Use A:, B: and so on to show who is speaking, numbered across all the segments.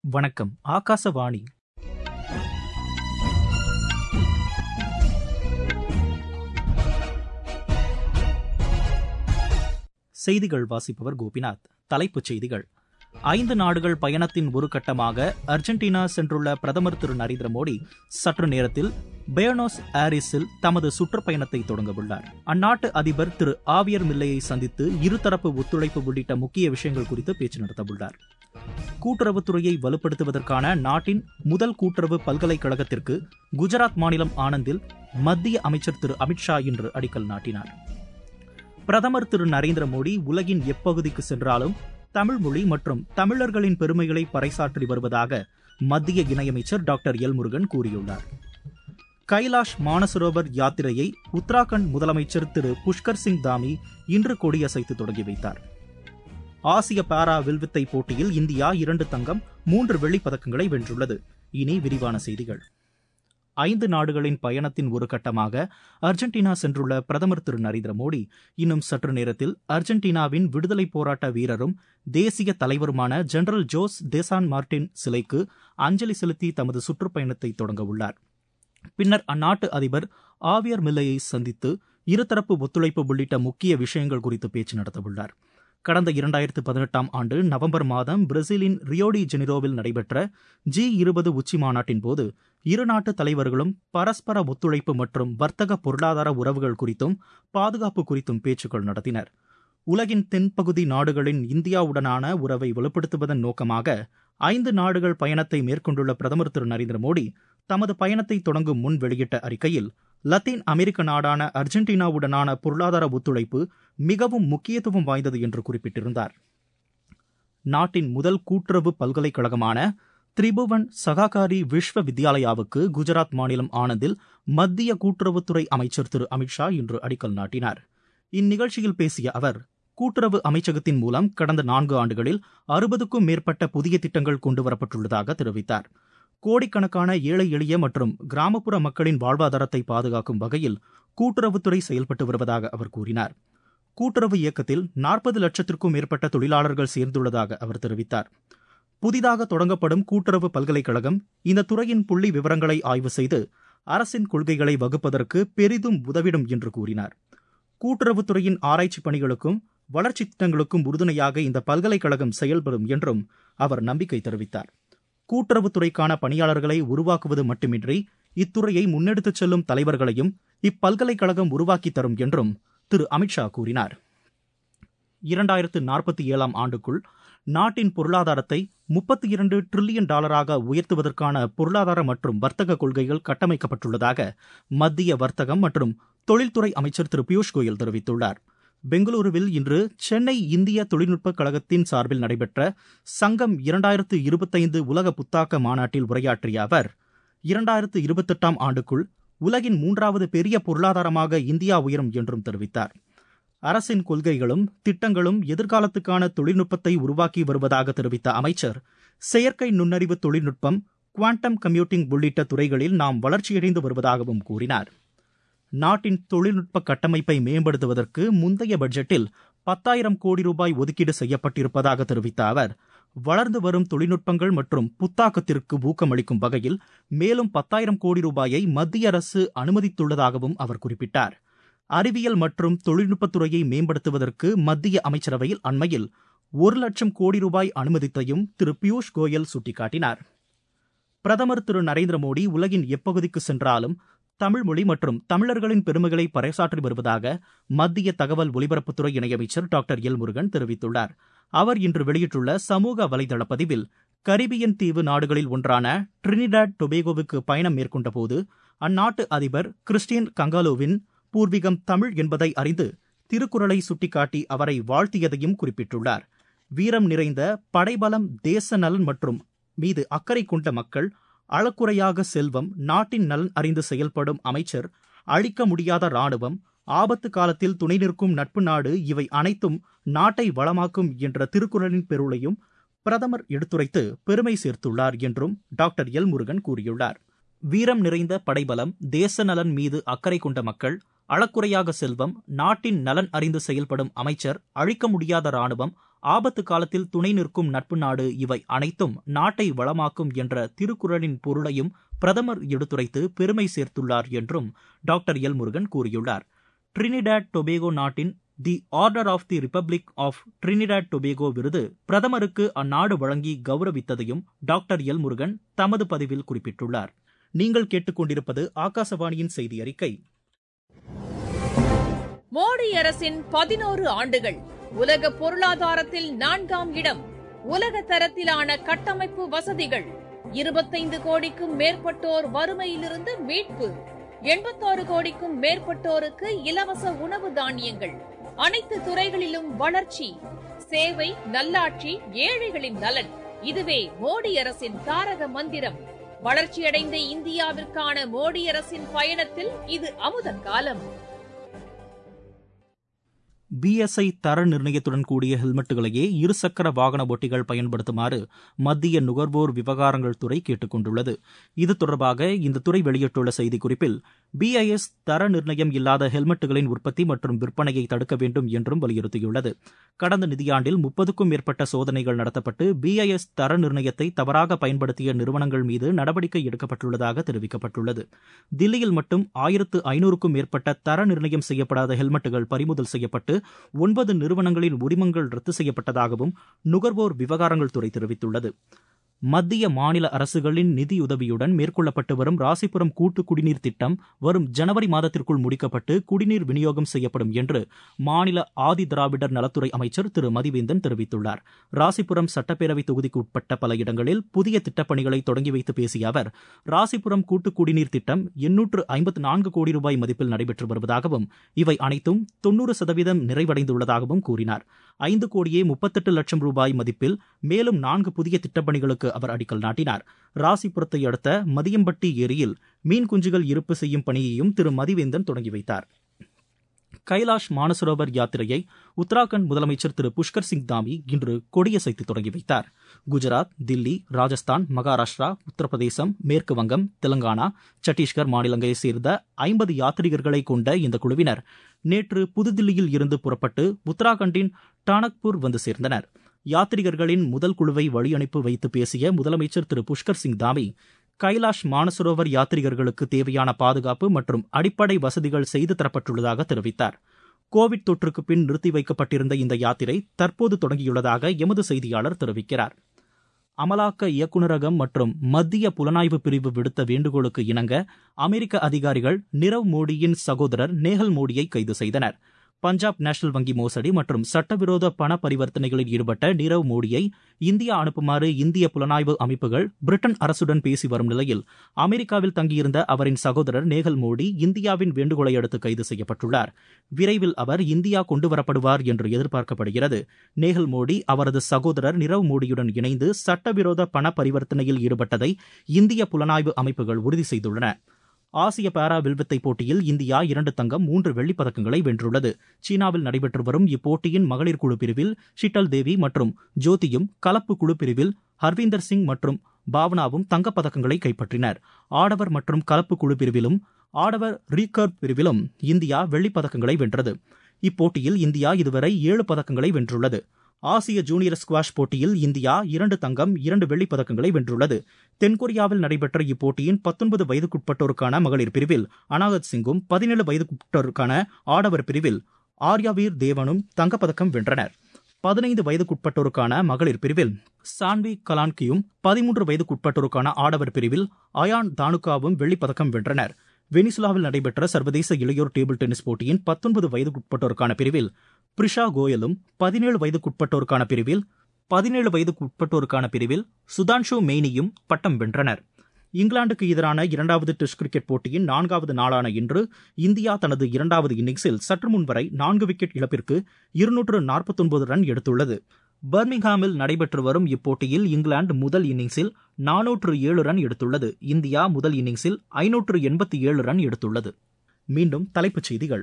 A: வணக்கம் ஆகாசவாணி செய்திகள் வாசிப்பவர் கோபிநாத் தலைப்புச் செய்திகள் ஐந்து நாடுகள் பயணத்தின் ஒரு கட்டமாக அர்ஜென்டினா சென்றுள்ள பிரதமர் திரு நரேந்திர மோடி சற்று நேரத்தில் பேனோஸ் ஆரிஸில் தமது சுற்றுப்பயணத்தை தொடங்கவுள்ளார் அந்நாட்டு அதிபர் திரு ஆவியர் மில்லையை சந்தித்து இருதரப்பு ஒத்துழைப்பு உள்ளிட்ட முக்கிய விஷயங்கள் குறித்து பேச்சு நடத்தவுள்ளார் கூட்டுறவுத்துறையை வலுப்படுத்துவதற்கான நாட்டின் முதல் கூட்டுறவு பல்கலைக்கழகத்திற்கு குஜராத் மாநிலம் ஆனந்தில் மத்திய அமைச்சர் திரு அமித்ஷா இன்று அடிக்கல் நாட்டினார் பிரதமர் திரு நரேந்திர மோடி உலகின் எப்பகுதிக்கு சென்றாலும் தமிழ் மொழி மற்றும் தமிழர்களின் பெருமைகளை பறைசாற்றி வருவதாக மத்திய இணையமைச்சர் டாக்டர் எல் முருகன் கூறியுள்ளார் கைலாஷ் மானசரோவர் யாத்திரையை உத்தராகண்ட் முதலமைச்சர் திரு புஷ்கர் சிங் தாமி இன்று கொடியசைத்து தொடங்கி வைத்தார் ஆசிய பாரா வில்வித்தை போட்டியில் இந்தியா இரண்டு தங்கம் மூன்று வெள்ளிப் பதக்கங்களை வென்றுள்ளது இனி விரிவான செய்திகள் ஐந்து நாடுகளின் பயணத்தின் ஒரு கட்டமாக அர்ஜென்டினா சென்றுள்ள பிரதமர் திரு நரேந்திர மோடி இன்னும் சற்று நேரத்தில் அர்ஜென்டினாவின் விடுதலை போராட்ட வீரரும் தேசிய தலைவருமான ஜெனரல் ஜோஸ் தேசான் மார்டின் சிலைக்கு அஞ்சலி செலுத்தி தமது சுற்றுப்பயணத்தை தொடங்க உள்ளார் பின்னர் அந்நாட்டு அதிபர் ஆவியர் மில்லையை சந்தித்து இருதரப்பு ஒத்துழைப்பு உள்ளிட்ட முக்கிய விஷயங்கள் குறித்து பேச்சு நடத்தவுள்ளார் கடந்த இரண்டாயிரத்து பதினெட்டாம் ஆண்டு நவம்பர் மாதம் பிரேசிலின் ரியோடி ஜெனிரோவில் நடைபெற்ற ஜி இருபது உச்சி மாநாட்டின் போது இரு நாட்டு தலைவர்களும் பரஸ்பர ஒத்துழைப்பு மற்றும் வர்த்தக பொருளாதார உறவுகள் குறித்தும் பாதுகாப்பு குறித்தும் பேச்சுக்கள் நடத்தினர் உலகின் தென்பகுதி நாடுகளின் இந்தியாவுடனான உறவை வலுப்படுத்துவதன் நோக்கமாக ஐந்து நாடுகள் பயணத்தை மேற்கொண்டுள்ள பிரதமர் திரு நரேந்திர மோடி தமது பயணத்தை தொடங்கும் முன் வெளியிட்ட அறிக்கையில் லத்தீன் அமெரிக்க நாடான அர்ஜென்டினாவுடனான பொருளாதார ஒத்துழைப்பு மிகவும் முக்கியத்துவம் வாய்ந்தது என்று குறிப்பிட்டிருந்தார் நாட்டின் முதல் கூட்டுறவு பல்கலைக்கழகமான திரிபுவன் சகாகாரி விஸ்வ வித்யாலயாவுக்கு குஜராத் மாநிலம் ஆனந்தில் மத்திய கூட்டுறவுத்துறை அமைச்சர் திரு அமித்ஷா இன்று அடிக்கல் நாட்டினார் இந்நிகழ்ச்சியில் பேசிய அவர் கூட்டுறவு அமைச்சகத்தின் மூலம் கடந்த நான்கு ஆண்டுகளில் அறுபதுக்கும் மேற்பட்ட புதிய திட்டங்கள் கொண்டுவரப்பட்டுள்ளதாக தெரிவித்தார் கோடிக்கணக்கான ஏழை எளிய மற்றும் கிராமப்புற மக்களின் வாழ்வாதாரத்தை பாதுகாக்கும் வகையில் கூட்டுறவுத்துறை செயல்பட்டு வருவதாக அவர் கூறினார் கூட்டுறவு இயக்கத்தில் நாற்பது லட்சத்திற்கும் மேற்பட்ட தொழிலாளர்கள் சேர்ந்துள்ளதாக அவர் தெரிவித்தார் புதிதாக தொடங்கப்படும் கூட்டுறவு பல்கலைக்கழகம் இந்த துறையின் புள்ளி விவரங்களை ஆய்வு செய்து அரசின் கொள்கைகளை வகுப்பதற்கு பெரிதும் உதவிடும் என்று கூறினார் கூட்டுறவுத்துறையின் ஆராய்ச்சி பணிகளுக்கும் வளர்ச்சி திட்டங்களுக்கும் உறுதுணையாக இந்த பல்கலைக்கழகம் செயல்படும் என்றும் அவர் நம்பிக்கை தெரிவித்தார் கூட்டுறவுத்துறைக்கான பணியாளர்களை உருவாக்குவது மட்டுமின்றி இத்துறையை முன்னெடுத்துச் செல்லும் தலைவர்களையும் இப்பல்கலைக்கழகம் உருவாக்கித் தரும் என்றும் திரு அமித்ஷா கூறினார் இரண்டாயிரத்து நாற்பத்தி ஏழாம் ஆண்டுக்குள் நாட்டின் பொருளாதாரத்தை முப்பத்தி இரண்டு டிரில்லியன் டாலராக உயர்த்துவதற்கான பொருளாதார மற்றும் வர்த்தக கொள்கைகள் கட்டமைக்கப்பட்டுள்ளதாக மத்திய வர்த்தகம் மற்றும் தொழில்துறை அமைச்சர் திரு பியூஷ் கோயல் தெரிவித்துள்ளார் பெங்களூருவில் இன்று சென்னை இந்திய தொழில்நுட்பக் கழகத்தின் சார்பில் நடைபெற்ற சங்கம் இரண்டாயிரத்து இருபத்தைந்து உலக புத்தாக்க மாநாட்டில் உரையாற்றிய அவர் இரண்டாயிரத்து இருபத்தெட்டாம் ஆண்டுக்குள் உலகின் மூன்றாவது பெரிய பொருளாதாரமாக இந்தியா உயரும் என்றும் தெரிவித்தார் அரசின் கொள்கைகளும் திட்டங்களும் எதிர்காலத்துக்கான தொழில்நுட்பத்தை உருவாக்கி வருவதாக தெரிவித்த அமைச்சர் செயற்கை நுண்ணறிவு தொழில்நுட்பம் குவாண்டம் கம்ப்யூட்டிங் உள்ளிட்ட துறைகளில் நாம் வளர்ச்சியடைந்து வருவதாகவும் கூறினார் நாட்டின் தொழில்நுட்ப கட்டமைப்பை மேம்படுத்துவதற்கு முந்தைய பட்ஜெட்டில் பத்தாயிரம் கோடி ரூபாய் ஒதுக்கீடு செய்யப்பட்டிருப்பதாக தெரிவித்த அவர் வளர்ந்து வரும் தொழில்நுட்பங்கள் மற்றும் புத்தாக்கத்திற்கு ஊக்கமளிக்கும் வகையில் மேலும் பத்தாயிரம் கோடி ரூபாயை மத்திய அரசு அனுமதித்துள்ளதாகவும் அவர் குறிப்பிட்டார் அறிவியல் மற்றும் தொழில்நுட்பத்துறையை மேம்படுத்துவதற்கு மத்திய அமைச்சரவையில் அண்மையில் ஒரு லட்சம் கோடி ரூபாய் அனுமதித்தையும் திரு பியூஷ் கோயல் சுட்டிக்காட்டினார் பிரதமர் திரு நரேந்திர மோடி உலகின் எப்பகுதிக்கு சென்றாலும் தமிழ் மொழி மற்றும் தமிழர்களின் பெருமைகளை பறைசாற்றி வருவதாக மத்திய தகவல் ஒலிபரப்புத்துறை இணையமைச்சர் டாக்டர் எல் முருகன் தெரிவித்துள்ளார் அவர் இன்று வெளியிட்டுள்ள சமூக வலைதள பதிவில் கரிபியன் தீவு நாடுகளில் ஒன்றான ட்ரினிடாட் டொபேகோவுக்கு பயணம் மேற்கொண்டபோது அந்நாட்டு அதிபர் கிறிஸ்டியன் கங்காலோவின் பூர்வீகம் தமிழ் என்பதை அறிந்து திருக்குறளை சுட்டிக்காட்டி அவரை வாழ்த்தியதையும் குறிப்பிட்டுள்ளார் வீரம் நிறைந்த படைபலம் தேச நலன் மற்றும் மீது அக்கறை கொண்ட மக்கள் அளக்குறையாக செல்வம் நாட்டின் நலன் அறிந்து செயல்படும் அமைச்சர் அழிக்க முடியாத ராணுவம் ஆபத்து காலத்தில் துணை நிற்கும் நட்பு நாடு இவை அனைத்தும் நாட்டை வளமாக்கும் என்ற திருக்குறளின் பெருளையும் பிரதமர் எடுத்துரைத்து பெருமை சேர்த்துள்ளார் என்றும் டாக்டர் எல் முருகன் கூறியுள்ளார் வீரம் நிறைந்த படைபலம் தேச நலன் மீது அக்கறை கொண்ட மக்கள் அளக்குறையாக செல்வம் நாட்டின் நலன் அறிந்து செயல்படும் அமைச்சர் அழிக்க முடியாத ராணுவம் ஆபத்து காலத்தில் துணை நிற்கும் நட்பு நாடு இவை அனைத்தும் நாட்டை வளமாக்கும் என்ற திருக்குறளின் பொருளையும் பிரதமர் எடுத்துரைத்து பெருமை சேர்த்துள்ளார் என்றும் டாக்டர் எல் முருகன் கூறியுள்ளார் ட்ரினிடாட் டொபேகோ நாட்டின் the Order of the Republic of Trinidad Tobago விருது பிரதமருக்கு அந்நாடு வழங்கி கௌரவித்ததையும் டாக்டர் எல் முருகன் தமது பதிவில் குறிப்பிட்டுள்ளார் நீங்கள் கேட்டுக்கொண்டிருப்பது ஆகாசவாணியின் செய்தி அறிக்கை
B: மோடி அரசின் பதினோரு ஆண்டுகள் உலக பொருளாதாரத்தில் நான்காம் இடம் உலக தரத்திலான கட்டமைப்பு வசதிகள் இருபத்தைந்து கோடிக்கும் மேற்பட்டோர் வறுமையிலிருந்து மீட்பு எண்பத்தாறு கோடிக்கும் மேற்பட்டோருக்கு இலவச உணவு தானியங்கள் அனைத்து துறைகளிலும் வளர்ச்சி சேவை நல்லாட்சி ஏழைகளின் நலன் இதுவே மோடி அரசின் தாரக மந்திரம் வளர்ச்சியடைந்த இந்தியாவிற்கான மோடி அரசின் பயணத்தில் இது அமுத காலம்
A: பிஎஸ்ஐ தர நிர்ணயத்துடன் கூடிய ஹெல்மெட்டுகளையே இருசக்கர வாகன ஓட்டிகள் பயன்படுத்துமாறு மத்திய நுகர்வோர் விவகாரங்கள் துறை கேட்டுக் கொண்டுள்ளது இது தொடர்பாக இந்த துறை வெளியிட்டுள்ள செய்திக்குறிப்பில் பிஐஎஸ் தர நிர்ணயம் இல்லாத ஹெல்மெட்டுகளின் உற்பத்தி மற்றும் விற்பனையை தடுக்க வேண்டும் என்றும் வலியுறுத்தியுள்ளது கடந்த நிதியாண்டில் முப்பதுக்கும் மேற்பட்ட சோதனைகள் நடத்தப்பட்டு பிஐஎஸ் தர நிர்ணயத்தை தவறாக பயன்படுத்திய நிறுவனங்கள் மீது நடவடிக்கை எடுக்கப்பட்டுள்ளதாக தெரிவிக்கப்பட்டுள்ளது தில்லியில் மட்டும் ஆயிரத்து ஐநூறுக்கும் மேற்பட்ட தர நிர்ணயம் செய்யப்படாத ஹெல்மெட்டுகள் பறிமுதல் செய்யப்பட்டு ஒன்பது நிறுவனங்களின் உரிமங்கள் ரத்து செய்யப்பட்டதாகவும் நுகர்வோர் விவகாரங்கள் துறை தெரிவித்துள்ளது மத்திய மாநில அரசுகளின் நிதியுதவியுடன் மேற்கொள்ளப்பட்டு வரும் ராசிபுரம் கூட்டு குடிநீர் திட்டம் வரும் ஜனவரி மாதத்திற்குள் முடிக்கப்பட்டு குடிநீர் விநியோகம் செய்யப்படும் என்று மாநில ஆதி திராவிடர் நலத்துறை அமைச்சர் திரு மதிவேந்தன் தெரிவித்துள்ளார் ராசிபுரம் சட்டப்பேரவை தொகுதிக்கு உட்பட்ட பல இடங்களில் புதிய திட்டப்பணிகளை தொடங்கி வைத்து பேசிய அவர் ராசிபுரம் கூட்டு குடிநீர் திட்டம் எண்ணூற்று ஐம்பத்து நான்கு கோடி ரூபாய் மதிப்பில் நடைபெற்று வருவதாகவும் இவை அனைத்தும் தொன்னூறு சதவீதம் நிறைவடைந்துள்ளதாகவும் கூறினார் ஐந்து கோடியே முப்பத்தெட்டு லட்சம் ரூபாய் மதிப்பில் மேலும் நான்கு புதிய திட்டப்பணிகளுக்கு அவர் அடிக்கல் நாட்டினார் ராசிபுரத்தை அடுத்த மதியம்பட்டி ஏரியில் மீன் குஞ்சுகள் இருப்பு செய்யும் பணியையும் திரு மதிவேந்தன் தொடங்கி வைத்தார் கைலாஷ் மானசரோவர் யாத்திரையை உத்தராகண்ட் முதலமைச்சர் திரு புஷ்கர் சிங் தாமி இன்று கொடியசைத்து தொடங்கி வைத்தார் குஜராத் தில்லி ராஜஸ்தான் மகாராஷ்டிரா உத்தரப்பிரதேசம் மேற்கு வங்கம் தெலங்கானா சத்தீஸ்கர் மாநிலங்களைச் சேர்ந்த ஐம்பது யாத்ரீகர்களை கொண்ட இந்த குழுவினர் நேற்று புதுதில்லியில் இருந்து புறப்பட்டு உத்தராகண்டின் டானக்பூர் வந்து சேர்ந்தனர் யாத்ரீகர்களின் முதல் குழுவை வழியனுப்பி வைத்து பேசிய முதலமைச்சர் திரு புஷ்கர் சிங் தாமி கைலாஷ் மானசரோவர் யாத்ரீகர்களுக்கு தேவையான பாதுகாப்பு மற்றும் அடிப்படை வசதிகள் செய்து தரப்பட்டுள்ளதாக தெரிவித்தார் கோவிட் தொற்றுக்கு பின் நிறுத்தி வைக்கப்பட்டிருந்த இந்த யாத்திரை தற்போது தொடங்கியுள்ளதாக எமது செய்தியாளர் தெரிவிக்கிறார் அமலாக்க இயக்குநரகம் மற்றும் மத்திய புலனாய்வு பிரிவு விடுத்த வேண்டுகோளுக்கு இணங்க அமெரிக்க அதிகாரிகள் நிரவ் மோடியின் சகோதரர் நேஹல் மோடியை கைது செய்தனர் பஞ்சாப் நேஷனல் வங்கி மோசடி மற்றும் சட்டவிரோத பண பரிவர்த்தனைகளில் ஈடுபட்ட நீரவ் மோடியை இந்தியா அனுப்புமாறு இந்திய புலனாய்வு அமைப்புகள் பிரிட்டன் அரசுடன் பேசி வரும் நிலையில் அமெரிக்காவில் தங்கியிருந்த அவரின் சகோதரர் நேகல் மோடி இந்தியாவின் வேண்டுகோளை அடுத்து கைது செய்யப்பட்டுள்ளார் விரைவில் அவர் இந்தியா கொண்டுவரப்படுவார் என்று எதிர்பார்க்கப்படுகிறது நேகல் மோடி அவரது சகோதரர் நிரவ் மோடியுடன் இணைந்து சட்டவிரோத பண பரிவர்த்தனையில் ஈடுபட்டதை இந்திய புலனாய்வு அமைப்புகள் உறுதி செய்துள்ளன ஆசிய பாரா வில்வித்தை போட்டியில் இந்தியா இரண்டு தங்கம் மூன்று வெள்ளிப் பதக்கங்களை வென்றுள்ளது சீனாவில் நடைபெற்று வரும் இப்போட்டியின் மகளிர் குழு பிரிவில் ஷிட்டல் தேவி மற்றும் ஜோதியும் கலப்பு குழு பிரிவில் ஹர்வீந்தர் சிங் மற்றும் பாவனாவும் தங்கப்பதக்கங்களை கைப்பற்றினர் ஆடவர் மற்றும் கலப்பு குழு பிரிவிலும் ஆடவர் ரீகர்வ் பிரிவிலும் இந்தியா வெள்ளிப் பதக்கங்களை வென்றது இப்போட்டியில் இந்தியா இதுவரை ஏழு பதக்கங்களை வென்றுள்ளது ஆசிய ஜூனியர் ஸ்குவாஷ் போட்டியில் இந்தியா இரண்டு தங்கம் இரண்டு வெள்ளிப் பதக்கங்களை வென்றுள்ளது தென்கொரியாவில் நடைபெற்ற இப்போட்டியின் பத்தொன்பது வயதுக்குட்பட்டோருக்கான மகளிர் பிரிவில் அனாகத் சிங்கும் பதினேழு வயதுக்குட்பட்டோருக்கான ஆடவர் பிரிவில் ஆர்யாவீர் தேவனும் தங்கப்பதக்கம் வென்றனர் பதினைந்து வயதுக்குட்பட்டோருக்கான மகளிர் பிரிவில் சான்வி கலான்கியும் பதிமூன்று வயதுக்குட்பட்டோருக்கான ஆடவர் பிரிவில் அயான் தானுகாவும் வெள்ளிப்பதக்கம் வென்றனர் வெனிசுலாவில் நடைபெற்ற சர்வதேச இளையோர் டேபிள் டென்னிஸ் போட்டியின் பத்தொன்பது வயதுக்குட்பட்டோருக்கான பிரிவில் பிரிஷா கோயலும் பதினேழு வயதுக்குட்பட்டோருக்கான பிரிவில் பதினேழு வயதுக்குட்பட்டோருக்கான பிரிவில் சுதான்ஷு மெய்னியும் பட்டம் வென்றனர் இங்கிலாந்துக்கு எதிரான இரண்டாவது டெஸ்ட் கிரிக்கெட் போட்டியின் நான்காவது நாளான இன்று இந்தியா தனது இரண்டாவது இன்னிங்ஸில் சற்று முன் வரை நான்கு விக்கெட் இழப்பிற்கு இருநூற்று நாற்பத்தொன்பது ரன் எடுத்துள்ளது பர்மிங்ஹாமில் நடைபெற்று வரும் இப்போட்டியில் இங்கிலாந்து முதல் இன்னிங்ஸில் நானூற்று ஏழு ரன் எடுத்துள்ளது இந்தியா முதல் இன்னிங்ஸில் ஐநூற்று எண்பத்தி ஏழு ரன் எடுத்துள்ளது மீண்டும் தலைப்புச் செய்திகள்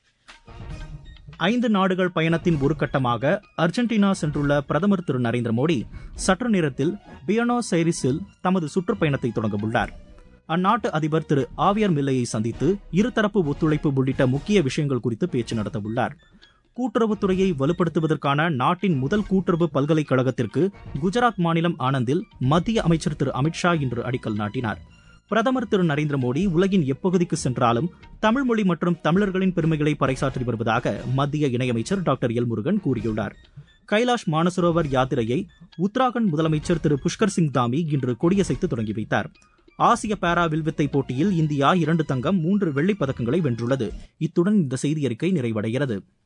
A: ஐந்து நாடுகள் பயணத்தின் ஒரு கட்டமாக அர்ஜென்டினா சென்றுள்ள பிரதமர் திரு நரேந்திர மோடி சற்று நேரத்தில் பியனோஸ் ஐரிஸில் தமது சுற்றுப்பயணத்தை தொடங்கவுள்ளார் அந்நாட்டு அதிபர் திரு ஆவியர் மில்லையை சந்தித்து இருதரப்பு ஒத்துழைப்பு உள்ளிட்ட முக்கிய விஷயங்கள் குறித்து பேச்சு நடத்தவுள்ளார் கூட்டுறவுத்துறையை வலுப்படுத்துவதற்கான நாட்டின் முதல் கூட்டுறவு பல்கலைக்கழகத்திற்கு குஜராத் மாநிலம் ஆனந்தில் மத்திய அமைச்சர் திரு அமித்ஷா இன்று அடிக்கல் நாட்டினார் பிரதமர் திரு நரேந்திர மோடி உலகின் எப்பகுதிக்கு சென்றாலும் தமிழ் மொழி மற்றும் தமிழர்களின் பெருமைகளை பறைசாற்றி வருவதாக மத்திய இணையமைச்சர் டாக்டர் எல் முருகன் கூறியுள்ளார் கைலாஷ் மானசரோவர் யாத்திரையை உத்தராகண்ட் முதலமைச்சர் திரு புஷ்கர் சிங் தாமி இன்று கொடியசைத்து தொடங்கி வைத்தார் ஆசிய பாரா வில்வித்தை போட்டியில் இந்தியா இரண்டு தங்கம் மூன்று வெள்ளிப் பதக்கங்களை வென்றுள்ளது இத்துடன் இந்த செய்தியறிக்கை நிறைவடைகிறது